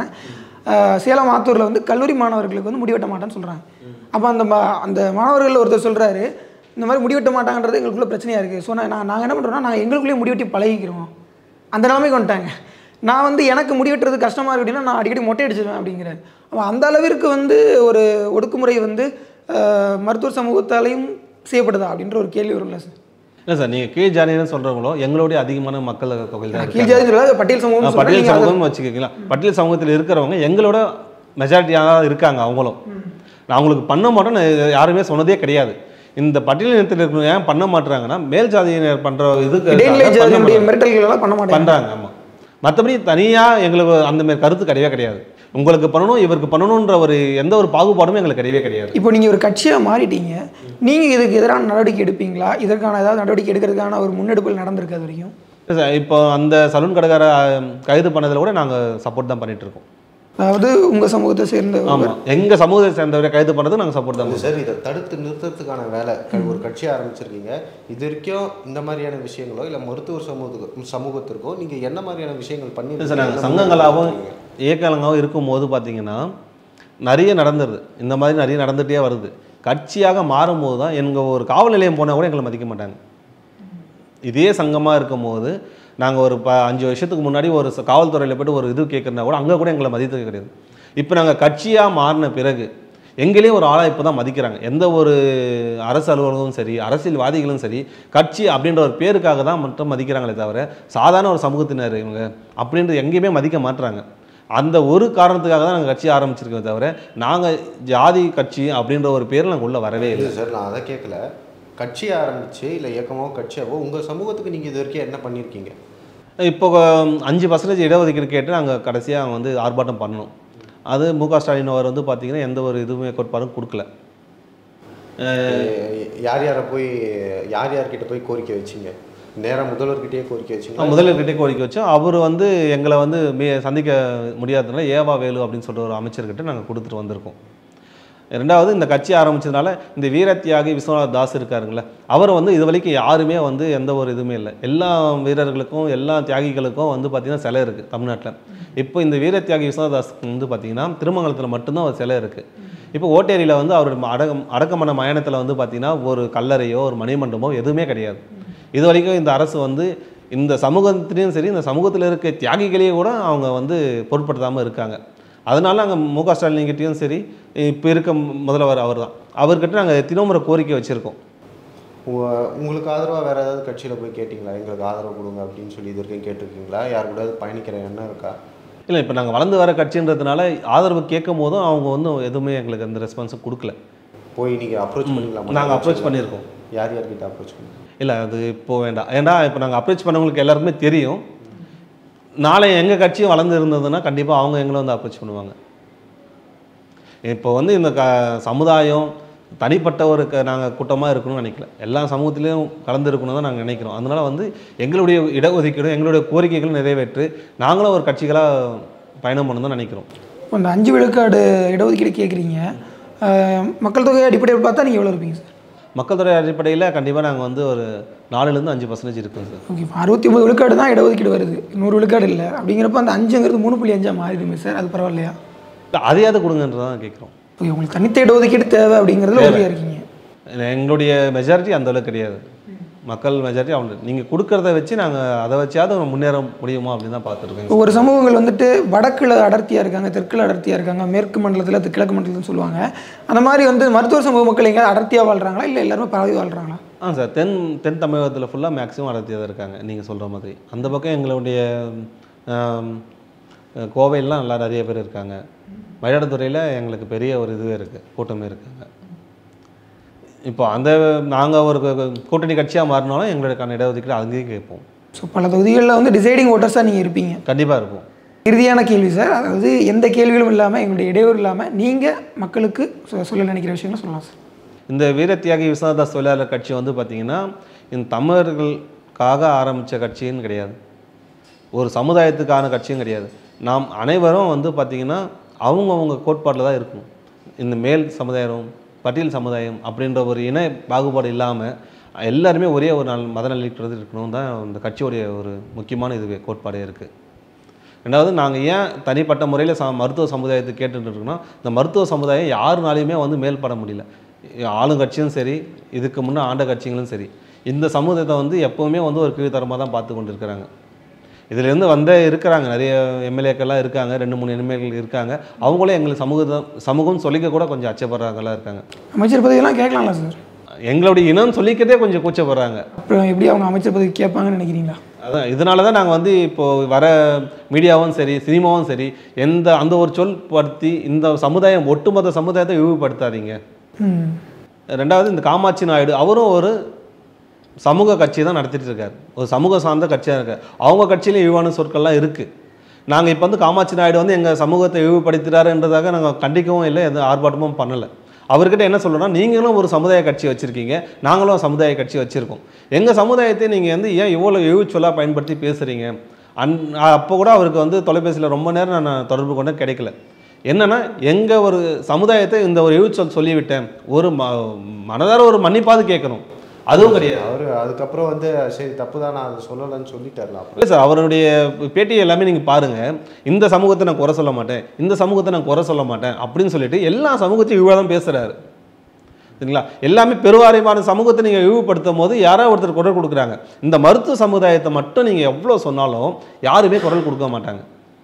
சேலம் ஆத்தூரில் வந்து கல்லூரி மாணவர்களுக்கு வந்து முடிவெட்ட மாட்டேன்னு சொல்கிறாங்க அப்போ அந்த மா- அந்த மாணவர்கள் ஒருத்தர் சொல்கிறாரு இந்த மாதிரி முடிவெட்ட மாட்டாங்கன்றது எங்களுக்குள்ள பிரச்சனையாக இருக்குது ஸோ நான் நாங்கள் என்ன பண்ணுறோம்னா நாங்கள் எங்களுக்குள்ளேயே முடிவெட்டி பழகிக்கிறோம் அந்த நிலைமைக்கு வந்துட்டாங்க நான் வந்து எனக்கு முடிவெட்டுறது கஷ்டமாக இருக்கு அப்படின்னா நான் அடிக்கடி மொட்டை அடிச்சிடுவேன் அப்படிங்கிறாரு அப்போ அந்த அளவிற்கு வந்து ஒரு ஒடுக்குமுறை வந்து அஹ், மருத்துவர் சமூகத்தாலையும் செய்யப்படுதா அப்படின்ற ஒரு கேள்வி வரும்ல சார் இல்லை சார் நீங்கள் கீழ் ஜாதின்னு சொல்கிறவங்களோ எங்களோடைய அதிகமான மக்கள் தொகையில் தான் கீழ் இருக்காங்க ஜாதி சொல்லல பட்டியல் சமூகம் ஆ, சொல்றேன். பட்டியல் நீங்க அதை- சமூகம்னு வச்சுக்கோங்களா பட்டியல் சமூகத்தில் இருக்கிறவங்க எங்களோட மெஜாரிட்டியாக தான் இருக்காங்க அவங்களும் நான் அவங்களுக்கு பண்ண மாட்டோம்னு யாருமே சொன்னதே கிடையாது இந்த பட்டியல் இனத்தில் இருக்கிறவங்க ஏன் பண்ண மாட்டுறாங்கன்னா மேல் ஜாதியினர் பண்ணுற இதுக்கு இடைநிலை பண்ண ஜாதியினுடைய மாட்டாங்க. மிரட்டல்கள் எல்லாம் பண்ண மாட்டாங்க பண்றாங்க ஆமா மற்றபடி தனியாக எங்களுக்கு அந்த மாதிரி கருத்து கிடையவே கிடையாது உங்களுக்கு பண்ணணும் இவருக்கு பண்ணணுன்ற ஒரு எந்த ஒரு பாகுபாடுமே எங்களுக்கு கிடையவே கிடையாது இப்போ நீங்கள் ஒரு கட்சியாக மாறிட்டீங்க நீங்கள் இதுக்கு எதிரான நடவடிக்கை எடுப்பீங்களா இதற்கான ஏதாவது நடவடிக்கை எடுக்கிறதுக்கான ஒரு முன்னெடுப்புகள் நடந்திருக்கு அது வரைக்கும் இல்ல சார், இப்போ அந்த சலூன் கடைக்கார அஹ், கைது பண்ணதில் கூட நாங்கள் சப்போர்ட் தான் பண்ணிட்டு இருக்கோம் அதாவது உங்கள் சமூகத்தை சேர்ந்த ஆமா எங்க சமூகத்தை சேர்ந்தவரை கைது பண்ணது நாங்கள் சப்போர்ட் தான் அது பண்ணுவோம். சார் இதை தடுத்து நிறுத்துறதுக்கான வேலை க- ஒரு கட்சி ஆரம்பிச்சிருக்கீங்க இது வரைக்கும் இந்த மாதிரியான விஷயங்களோ இல்லை மருத்துவர் சமூகத்துக்கு சமூகத்திற்கோ நீங்கள் என்ன மாதிரியான விஷயங்கள் பண்ணி இல்ல சார் நாங்கள் சங்கங்களாகவும் இயக்கங்களாகவும் இருக்கும்போது பார்த்தீங்கன்னா நிறைய நடந்துருது இந்த மாதிரி நிறைய நடந்துகிட்டே வருது கட்சியாக மாறும்போது தான் எங்கள் ஒரு காவல் நிலையம் போனால் கூட எங்களை மதிக்க மாட்டாங்க இதே சங்கமாக இருக்கும்போது நாங்கள் ஒரு ப அஞ்சு வருஷத்துக்கு முன்னாடி ஒரு ச- காவல்துறையில் போய்ட்டு ஒரு இது கேட்குறனா கூட அங்கே கூட எங்களை மதித்தது கிடையாது இப்போ நாங்கள் கட்சியாக மாறின பிறகு எங்களையும் ஒரு ஆளாக இப்போ தான் மதிக்கிறாங்க எந்த ஒரு அரசு அலுவலகமும் சரி அரசியல்வாதிகளும் சரி கட்சி அப்படின்ற ஒரு பேருக்காக தான் மட்டும் மதிக்கிறாங்களே தவிர சாதாரண ஒரு சமூகத்தினர் இவங்க அப்படின்றது எங்கேயுமே மதிக்க மாட்டுறாங்க அந்த ஒரு காரணத்துக்காக தான் நாங்கள் கட்சி ஆரம்பிச்சிருக்கோம் தவிர நாங்கள் ஜாதி கட்சி அப்படின்ற ஒரு பேர் நாங்கள் உள்ளே வரவே இல்லை இல்லை சார் நான் அதை கேட்கல கட்சி ஆரம்பிச்சு இல்லை இயக்கமாவோ கட்சியாவோ உங்கள் சமூகத்துக்கு நீங்கள் இது வரைக்கும் என்ன பண்ணியிருக்கீங்க இப்போ அஹ், அஞ்சு பர்சன்டேஜ் இடஒதுக்கீடு கேட்டு நாங்கள் கடைசியாக வந்து ஆர்ப்பாட்டம் பண்ணணும் அது மு க ஸ்டாலின் அவர் வந்து பார்த்தீங்கன்னா எந்த ஒரு இதுவுமே கோட்பாடும் கொடுக்கல யார் யாரை போய் யார் யார்கிட்ட போய் கோரிக்கை வச்சீங்க நேரா முதல்வர்கிட்டயே கோரிக்கை வச்சீங்க முதல்வர்கிட்டே கோரிக்கை வச்சோம் அவர் வந்து எங்களை வந்து மீ சந்திக்க முடியாததுனால ஏவா வேலு அப்படின்னு சொல்லிட்டு ஒரு அமைச்சர்கிட்ட நாங்கள் கொடுத்துட்டு வந்திருக்கோம் ரெண்டாவது இந்த கட்சி ஆரம்பிச்சதுனால இந்த வீரத்தியாகி விஸ்வநாத் தாஸ் இருக்காருங்களே அவர் வந்து இது வரைக்கும் யாருமே வந்து எந்த ஒரு இதுவுமே இல்லை எல்லா வீரர்களுக்கும் எல்லா தியாகிகளுக்கும் வந்து பார்த்திங்கன்னா சிலை இருக்குது தமிழ்நாட்டில் இப்போ இந்த வீரத்தியாகி விஸ்வநாத் தாஸ்க்கு வந்து பார்த்திங்கன்னா திருமங்கலத்தில் மட்டும்தான் ஒரு சிலை இருக்குது இப்போ ஓட்டேரியில் வந்து அவரோட அடக்கம் அடக்கமான மயானத்தில் வந்து பார்த்திங்கன்னா ஒரு கல்லறையோ ஒரு மணிமண்டபமோ எதுவுமே கிடையாது இது வரைக்கும் இந்த அரசு வந்து இந்த சமூகத்திலையும் சரி இந்த சமூகத்தில் இருக்க தியாகிகளையே கூட அவங்க வந்து பொருட்படுத்தாமல் இருக்காங்க அதனால நாங்கள் மு க ஸ்டாலின்கிட்டையும் சரி இப்போ இருக்க முதல்வர் அவர் தான் அவர்கிட்ட நாங்கள் தினமுறை கோரிக்கை வச்சுருக்கோம் உங்க- உங்களுக்கு ஆதரவாக வேறு ஏதாவது கட்சியில் போய் கேட்டிங்களா எங்களுக்கு ஆதரவு கொடுங்க அப்படின்னு சொல்லி இது வரைக்கும் கேட்டிருக்கீங்களா யார் கூடயாவது பயணிக்கிற எண்ணம் இருக்கா இல்லை இப்போ நாங்கள் வளர்ந்து வர கட்சின்றதுனால ஆதரவு கேட்கும் போதும் அவங்க வந்து எதுவுமே எங்களுக்கு அந்த ரெஸ்பான்ஸும் கொடுக்கல போய் நீங்கள் அப்ரோச் பண்ணிக்கலாம் நாங்கள் அப்ரோச் பண்ணியிருக்கோம் யார் யார்கிட்ட அப்ரோச் பண்ணி இல்லை அது இப்போ வேண்டாம் ஏன்னா இப்போ நாங்கள் அப்ரோச் பண்ணவங்களுக்கு எல்லாருக்குமே தெரியும் நாளை எங்கள் கட்சியும் வளர்ந்து இருந்ததுன்னா கண்டிப்பாக அவங்க எங்களை வந்து அப்ரோச் பண்ணுவாங்க இப்போ வந்து இந்த க சமுதாயம் தனிப்பட்ட ஒரு க நாங்கள் கூட்டமாக இருக்கணும்னு நினைக்கல எல்லா சமூகத்திலையும் கலந்து இருக்கணும் தான் நாங்கள் நினைக்கிறோம் அதனால் வந்து எங்களுடைய இடஒதுக்கீடும் எங்களுடைய கோரிக்கைகளும் நிறைவேற்று நாங்களும் ஒரு கட்சிகளாக பயணம் பண்ணணும் தான் நினைக்கிறோம் இப்போ இந்த அஞ்சு விழுக்காடு இடஒதுக்கீடு கேட்குறீங்க மக்கள் தொகை அடிப்படையில் பார்த்தா நீங்கள் எவ்வளோ இருப்பீங்க சார் மக்கள் தொகை அடிப்படையில் கண்டிப்பாக நாங்கள் வந்து ஒரு நாலுலேருந்து அஞ்சு பர்சன்டேஜ் இருக்கோம் சார் ஓகே இப்போ அறுபத்தி ஒம்பது விழுக்காடு தான் இடஒதுக்கீடு வருது நூறு விழுக்காடு இல்லை அப்படிங்கிறப்ப அந்த அஞ்சுங்கிறது மூணு புள்ளி அஞ்சா மாறிடுமே சார் அது பரவாயில்லையா இல்லை அதையாவது கொடுங்கன்றதான் கேட்குறோம் ஓகே உங்களுக்கு தனித்த இடஒதுக்கீடு தேவை அப்படிங்கிறதுல உறுதியாக இருக்கீங்க எங்களுடைய மெஜாரிட்டி அந்த அளவுக்கு கிடையாது மக்கள் மெஜாரிட்டி அவங்க நீங்கள் கொடுக்கறத வச்சு நாங்கள் அதை வச்சாவது முன்னேற முடியுமா அப்படின்னு தான் பார்த்துருக்கோங்க இப்போ ஒரு சமூகங்கள் வந்துட்டு வடக்கில் அடர்த்தியாக இருக்காங்க தெற்கில் அடர்த்தியாக இருக்காங்க மேற்கு மண்டலத்தில் தெ- கிழக்கு மண்டலத்தில் சொல்லுவாங்க அந்த மாதிரி வந்து மருத்துவ சமூக மக்கள் எங்கேயாவது அடர்த்தியாக வாழ்கிறாங்களா இல்லை எல்லாருமே பரவி வாழ்கிறாங்களா ஆ சார் தென் தென் தமிழகத்தில் ஃபுல்லாக மேக்ஸிமம் அடர்த்தியாக தான் இருக்காங்க நீங்கள் சொல்கிற மாதிரி அந்த பக்கம் எங்களுடைய ஆம், கோவையிலாம் நல்லா நிறைய பேர் இருக்காங்க மயிலாடுதுறையில் எங்களுக்கு பெரிய ஒரு இதுவே இருக்குது கூட்டமே இருக்காங்க இப்போ அந்த நாங்கள் ஒரு கு- கூட்டணி கட்சியாக மாறினாலும் எங்களுக்கான இடஒதுக்கீடு அங்கேயும் கேட்போம் ஸோ பல தொகுதிகளில் வந்து டிசைடிங் ஓட்டர்ஸாக நீங்கள் இருப்பீங்க கண்டிப்பாக இருப்போம் இறுதியான கேள்வி சார் அதாவது எந்த கேள்விகளும் இல்லாமல் எங்களுடைய இடையூறு இல்லாமல் நீங்கள் மக்களுக்கு சொ- சொல்ல நினைக்கிற விஷயங்களை சொல்லலாம் சார் இந்த வீரத்தியாகி விஸ்வநாதாஸ் தொழிலாளர் கட்சி வந்து பார்த்திங்கன்னா இந்த தமிழர்களுக்காக ஆரம்பித்த கட்சின்னு கிடையாது ஒரு சமுதாயத்துக்கான கட்சியும் கிடையாது நாம் அனைவரும் வந்து பார்த்திங்கன்னா அவங்கவுங்க கோட்பாட்டில் தான் இருக்கணும் இந்த மேல் சமுதாயம் பட்டியல் சமுதாயம் அப்படின்ற ஒரு இன பாகுபாடு இல்லாமல் எல்லாருமே ஒரே ஒரு நாள் மத நல்லிக்கிறது இருக்கணும் தான் இந்த கட்சியோடைய ஒரு முக்கியமான இதுவே கோட்பாடே இருக்குது ரெண்டாவது நாங்கள் ஏன் தனிப்பட்ட முறையில் ச மருத்துவ சமுதாயத்தை கேட்டுட்டு இருக்கோம்னா இந்த மருத்துவ சமுதாயம் யாருனாலையுமே வந்து மேல்பட முடியல ஆளுங்கட்சியும் சரி இதுக்கு முன்னே ஆண்ட கட்சிகளும் சரி இந்த சமூகத்தை வந்து எப்போவுமே வந்து ஒரு கீழ்த்தரமாக தான் பார்த்து கொண்டு இருக்கிறாங்க இதுலேருந்து வந்த இருக்கிறாங்க நிறைய எம்எல்ஏக்கள்லாம் இருக்காங்க ரெண்டு மூணு எம்எல்ஏக்கள் இருக்காங்க அவங்களே எங்களுக்கு சமூகம் சமூகம் சொல்லிக்க கூட கொஞ்சம் அச்சப்படுறாங்கலாம் இருக்காங்க அமைச்சர் பதவியெல்லாம் கேட்கலாம்ல சார் எங்களுடைய இனம் சொல்லிக்கிறதே கொஞ்சம் கூச்சப்படுறாங்க அப்புறம் எப்படி அவங்க அமைச்சர் பதவி கேட்பாங்கன்னு நினைக்கிறீங்களா அதான் இதனால தான் நாங்கள் வந்து இப்போது வர மீடியாவும் சரி சினிமாவும் சரி எந்த அந்த ஒரு சொல் படுத்தி இந்த சமுதாயம் ஒட்டுமொத்த சமுதாயத்தை இழிவுபடுத்தாதீங்க ம் ரெண்டாவது இந்த காமாட்சி நாயுடு அவரும் ஒரு சமூக கட்சி தான் நடத்திட்டு இருக்காரு ஒரு சமூக சார்ந்த கட்சியாக இருக்கார் அவங்க கட்சியிலும் இழிவான சொற்கள்லாம் இருக்குது நாங்கள் இப்போ வந்து காமாட்சி நாயுடு வந்து எங்கள் சமூகத்தை இழிவுபடுத்துகிறாருன்றதாக நாங்கள் கண்டிக்கவும் இல்லை எந்த ஆர்ப்பாட்டமும் பண்ணலை அவர்கிட்ட என்ன சொல்கிறோன்னா நீங்களும் ஒரு சமுதாய கட்சி வச்சுருக்கீங்க நாங்களும் சமுதாய கட்சி வச்சுருக்கோம் எங்கள் சமுதாயத்தை நீங்கள் வந்து ஏன் இவ்வளோ இழிவுச்சொல்லாக பயன்படுத்தி பேசுகிறீங்க அன் அப்போ கூட அவருக்கு வந்து தொலைபேசியில் ரொம்ப நேரம் நான் தொடர்பு கொண்டு கிடைக்கல என்னன்னா எங்கள் ஒரு சமுதாயத்தை இந்த ஒரு இழிவுச்சொல் சொல்லிவிட்டேன் ஒரு ம மனதார ஒரு மன்னிப்பாவது கேட்கணும் அதுவும் கிடையாது அவர் அதுக்கப்புறம் வந்து சரி தப்பு தான் நான் அதை சொல்லலைன்னு சொல்லிட்டார்ல அப்புறம் இல்லை சார் அவருடைய பேட்டி எல்லாமே நீங்கள் பாருங்கள் இந்த சமூகத்தை நான் குறை சொல்ல மாட்டேன் இந்த சமூகத்தை நான் குறை சொல்ல மாட்டேன் அப்படின்னு சொல்லிட்டு எல்லா சமூகத்தையும் இவ்வளோ தான் பேசுகிறாரு சரிங்களா எல்லாமே பெருவாரிமான சமூகத்தை நீங்கள் இழிவுபடுத்தும் போது யாரோ ஒருத்தர் குரல் கொடுக்குறாங்க இந்த மருத்துவ சமுதாயத்தை மட்டும் நீங்கள் எவ்வளோ சொன்னாலும் யாருமே குரல் கொடுக்க மாட்டாங்க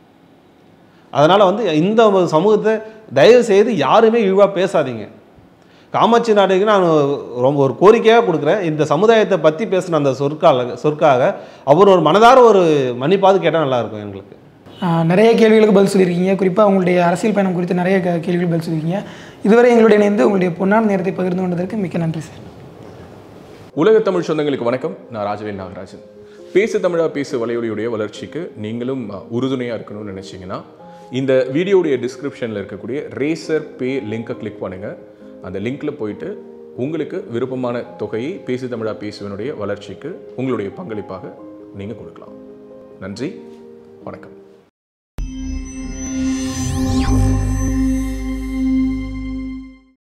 அதனால் வந்து இந்த ஒரு சமூகத்தை தயவு செய்து யாருமே இழிவாக பேசாதீங்க காமாட்சி நாடுக்கு நான் ரொம்ப ஒரு கோரிக்கையாக கொடுக்குறேன் இந்த சமுதாயத்தை பற்றி பேசின அந்த சொற்கால சொற்காக அவர் ஒரு மனதார ஒரு மன்னிப்பாவது கேட்டால் நல்லாயிருக்கும் எங்களுக்கு ஆஹ் நிறைய கேள்விகளுக்கு பதில் சொல்லியிருக்கீங்க குறிப்பாக உங்களுடைய அரசியல் பயணம் குறித்து நிறைய க- கேள்விகள் பதில் சொல்லியிருக்கீங்க இதுவரை எங்களுடைய இணைந்து உங்களுடைய பொன்னான நேரத்தை பகிர்ந்து கொண்டதற்கு மிக்க நன்றி சார் உலக தமிழ் சொந்தங்களுக்கு வணக்கம் நான் ராஜவேல் நாகராஜன் பேசு தமிழா பேசு வலையொலியுடைய வளர்ச்சிக்கு நீங்களும் அஹ், உறுதுணையா இருக்கணும்னு நினைச்சீங்கன்னா இந்த வீடியோடைய டிஸ்கிரிப்ஷனில் இருக்கக்கூடிய ரேசர் பே லிங்கை கிளிக் பண்ணுங்க அந்த லிங்க்ல போயிட்டு உங்களுக்கு விருப்பமான தொகையை பேசு தமிழா பேசுவனுடைய வளர்ச்சிக்கு உங்களுடைய பங்களிப்பாக நீங்கள் கொடுக்கலாம் நன்றி வணக்கம்